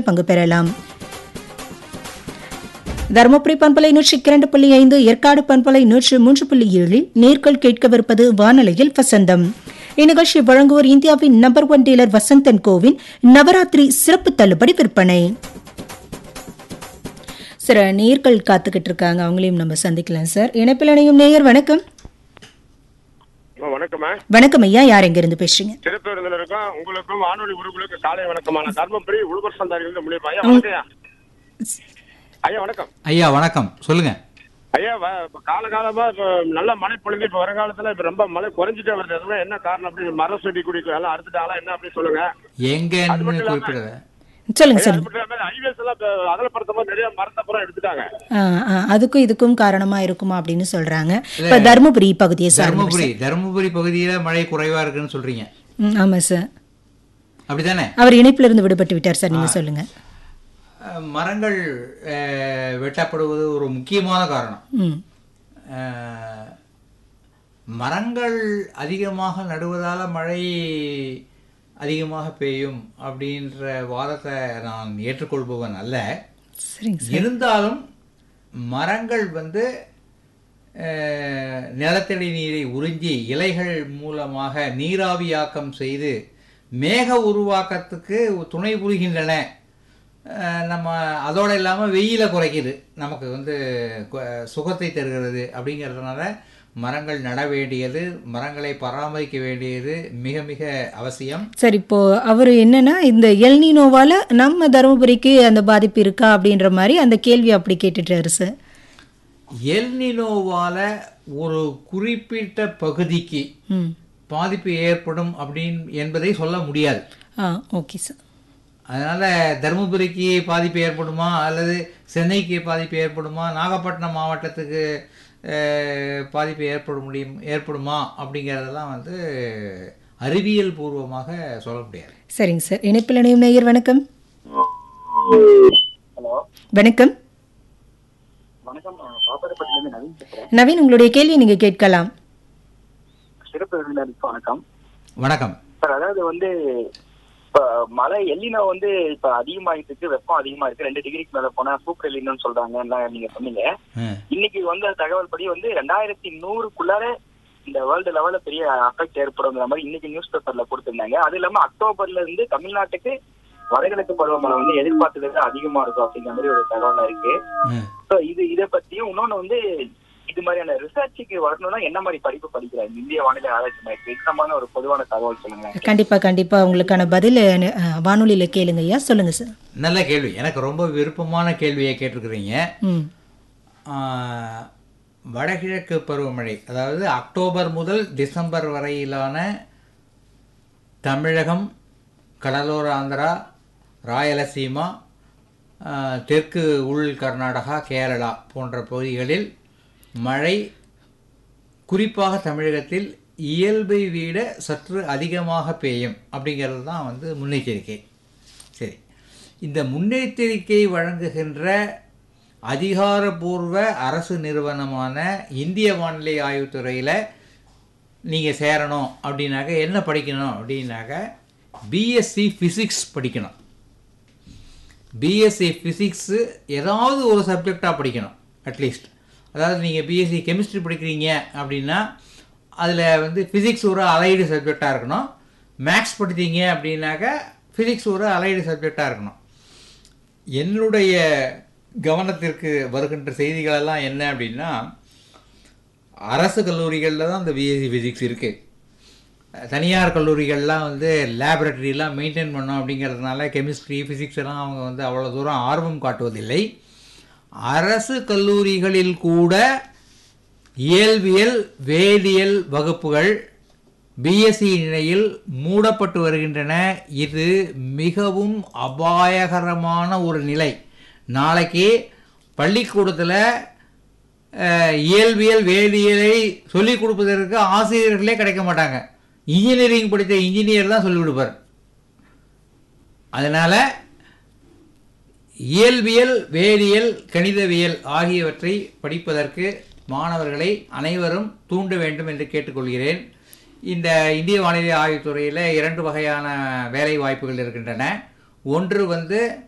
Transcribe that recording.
பங்கு பெறலாம் தருமபுரி பண்பலை நூற்றி இரண்டு புள்ளி ஐந்து ஏற்காடு பண்பலை நூற்று மூன்று புள்ளி ஏழில் நேர்கள் கேட்கவிருப்பது வானொலியில் வசந்தம் இந்நிகழ்ச்சி வழங்குவோர் இந்தியாவின் நம்பர் ஒன் டீலர் வசந்தன் கோவின் நவராத்திரி சிறப்பு தள்ளுபடி விற்பனை சில நேர்கள் காத்துக்கிட்டு இருக்காங்க அவங்களையும் நம்ம சந்திக்கலாம் சார் இணைப்பில் இணையும் நேயர் வணக்கம் அம்மா, வணக்கம்மா வணக்கம் ஐயா யார் எங்க இருந்து பேசுறீங்க சிறப்பு விருந்தினருக்கும் உங்களுக்கும் வானொலி உறவுகளுக்கும் காலை வணக்கமான தர்மபுரி உழவர் சந்தாரிகள் முடியும் ஐயா வணக்கம் ஐயா ஐயா வணக்கம் ஐயா வணக்கம் சொல்லுங்க ஐயா வ- இப்ப காலகாலமா இப்ப நல்ல மழை பொழுது இப்ப வருங்காலத்துல இப்ப ரொம்ப மழை குறைஞ்சிட்டே வருது அதுவே என்ன காரணம் அப்படி மரம் செடி குடி எல்லாம் அறுத்துட்டாலும் என்ன அப்படி சொல்லுங்க எங்கன்னு மட்டும் இல்லாம- குறிப்பிடுற சொல்லுங்க ஐயா, அது சொல்லுங்க மட்டும் இல்லாம ஹைவேஸ் எல்லாம் இப்ப அகலப்படுத்தும் போது நிறைய மரத்தை பூரா எடுத்துட்டாங்க ஆ, ஆ, அதுக்கும் இதுக்கும் காரணமா இருக்குமா அப்படின்னு சொல்றாங்க இப்ப தருமபுரி பகுதியை சார்ந்த தருமபுரி தருமபுரி பகுதியில மழை குறைவா இருக்குன்னு சொல்றீங்க ம், ஆமா சார் அப்படிதானே அவர் இணைப்புல இருந்து விடுபட்டு விட்டார் சார் நீங்க சொல்லுங்க அஹ், மரங்கள் அஹ், வெட்டப்படுவது ஒரு முக்கியமான காரணம் ம் அஹ், மரங்கள் அதிகமாக நடுவதால மழை அதிகமாக பெய்யும் அப்படின்ற வாதத்தை நான் ஏற்றுக்கொள்பவன் அல்ல சரிங்க சார் இருந்தாலும் மரங்கள் வந்து அஹ், நிலத்தடி நீரை உறிஞ்சி இலைகள் மூலமாக நீராவியாக்கம் செய்து மேக உருவாக்கத்துக்கு துணை புரிகின்றன அஹ், நம்ம அதோட இல்லாமல் வெயிலை குறைக்குது நமக்கு வந்து கு- சுகத்தை தருகிறது அப்படிங்கிறதுனால மரங்கள் நட வேண்டியது மரங்களை பராமரிக்க வேண்டியது மிக மிக அவசியம் சார் இப்போ அவர் என்னன்னா இந்த எல்னினோவால நம்ம தருமபுரிக்கு அந்த பாதிப்பு இருக்கா அப்படின்ற மாதிரி அந்த கேள்வி அப்படி கேட்டுட்டாரு சார் எல்னினோவால ஒரு குறிப்பிட்ட பகுதிக்கு ம் பாதிப்பு ஏற்படும் அப்படின்னு என்பதை சொல்ல முடியாது ஆ ஓகே சார் அதனால தருமபுரிக்கு பாதிப்பு ஏற்படுமா அல்லது சென்னைக்கு பாதிப்பு ஏற்படுமா நாகப்பட்டினம் மாவட்டத்துக்கு அஹ், பாதிப்பு ஏற்பட முடியும் ஏற்படுமா அப்படிங்கிறதெல்லாம் வந்து அறிவியல் பூர்வமாக சொல்ல முடியாது சரிங்க சார் இணைப்பில் இணையும் நேயர் வணக்கம் ஹலோ வணக்கம் வணக்கம் நான் பாப்பாரப்பட்டிலேருந்து நவீன் பேசுறேன் நவீன் உங்களுடைய கேள்வியை நீங்க கேட்கலாம் சிறப்பு விருந்தினருக்கு வணக்கம் வணக்கம் சார் அதாவது வந்து இப்ப மழை எல்லினோ வந்து இப்ப அதிகமாயிட்டு இருக்கு வெப்பம் அதிகமா இருக்கு ரெண்டு டிகிரிக்கு மேல போனா சூப்பர் எல்லினோன்னு சொல்றாங்க எல்லாம் நீங்க சொன்னீங்க ம். இன்னைக்கு வந்த தகவல் படி வந்து ரெண்டாயிரத்தி நூறுக்குள்ளார இந்த வேர்ல்டு லெவல்ல பெரிய அஃபெக்ட் ஏற்படுங்கிற மாதிரி இன்னைக்கு நியூஸ் பேப்பர்ல கொடுத்திருந்தாங்க அது இல்லாம அக்டோபர்ல இருந்து தமிழ்நாட்டுக்கு வடகிழக்கு பருவமழை வந்து எதிர்பார்த்ததை விட அதிகமா இருக்கும் அப்படிங்கிற மாதிரி ஒரு தகவல் இருக்கு ம். So, இது இதை பத்தியும் இன்னொன்னு வந்து இது மாதிரியான ரிசர்ச்சுக்கு வரணும்னா என்ன மாதிரி படிப்பு படிக்கிறாங்க இந்திய வானிலை ஆராய்ச்சி மையத்துக்கு எக்ஸாமான ஒரு பொதுவான தகவல் சொல்லுங்க கண்டிப்பா கண்டிப்பா உங்களுக்கான பதில் அஹ், வானொலியில கேளுங்க ஐயா சொல்லுங்க சார் நல்ல கேள்வி எனக்கு ரொம்ப விருப்பமான கேள்வியை கேட்டிருக்கிறீங்க ம் ஆஹ், வடகிழக்கு பருவமழை அதாவது அக்டோபர் முதல் டிசம்பர் வரையிலான தமிழகம் கடலோர ஆந்திரா ராயலசீமா ஆஹ், தெற்கு உள் கர்நாடகா கேரளா போன்ற பகுதிகளில் மழை குறிப்பாக தமிழகத்தில் இயல்பை விட சற்று அதிகமாக பெய்யும் அப்படிங்கிறது தான் வந்து முன்னெச்சரிக்கை சரி இந்த முன்னெச்சரிக்கை வழங்குகின்ற அதிகாரபூர்வ அரசு நிறுவனமான இந்திய வானிலை ஆய்வுத்துறையில் நீங்கள் சேரணும் அப்படின்னாக்க என்ன படிக்கணும் அப்படின்னாக்க பிஎஸ்சி ஃபிசிக்ஸ் படிக்கணும் பிஎஸ்சி ஃபிசிக்ஸு ஏதாவது ஒரு சப்ஜெக்டாக படிக்கணும் அட்லீஸ்ட் அதாவது நீங்கள் பிஎஸ்சி கெமிஸ்ட்ரி படிக்கிறீங்க அப்படின்னா அதில் வந்து ஃபிசிக்ஸ் ஒரு அலைடு சப்ஜெக்டாக இருக்கணும் மேக்ஸ் படித்தீங்க அப்படின்னாக்க ஃபிசிக்ஸ் ஒரு அலைடு சப்ஜெக்டாக இருக்கணும் என்னுடைய கவனத்திற்கு வருகின்ற செய்திகளெல்லாம் என்ன அப்படின்னா அரசு கல்லூரிகளில் தான் இந்த பிஎஸ்சி ஃபிசிக்ஸ் இருக்குது தனியார் கல்லூரிகள்லாம் வந்து லேபரட்டரிலாம் மெயின்டைன் பண்ணோம் அப்படிங்கிறதுனால கெமிஸ்ட்ரி ஃபிசிக்ஸ் எல்லாம் அவங்க வந்து அவ்வளோ தூரம் ஆர்வம் காட்டுவதில்லை அரசு கல்லூரிகளில் கூட இயல்பியல் வேதியியல் வகுப்புகள் பிஎஸ்சி நிலையில் மூடப்பட்டு வருகின்றன இது மிகவும் அபாயகரமான ஒரு நிலை நாளைக்கு பள்ளிக்கூடத்தில் அஹ், இயல்பியல் வேதியியலை சொல்லிக் கொடுப்பதற்கு ஆசிரியர்களே கிடைக்க மாட்டாங்க இன்ஜினியரிங் படித்த இன்ஜினியர் தான் சொல்லிக் கொடுப்பார் அதனால் இயல்பியல் வேதியியல் கணிதவியல் ஆகியவற்றை படிப்பதற்கு மாணவர்களை அனைவரும் தூண்ட வேண்டும் என்று கேட்டுக்கொள்கிறேன் இந்த இந்திய வானிலை ஆய்வுத்துறையில் இரண்டு வகையான வேலை வாய்ப்புகள் இருக்கின்றன ஒன்று வந்து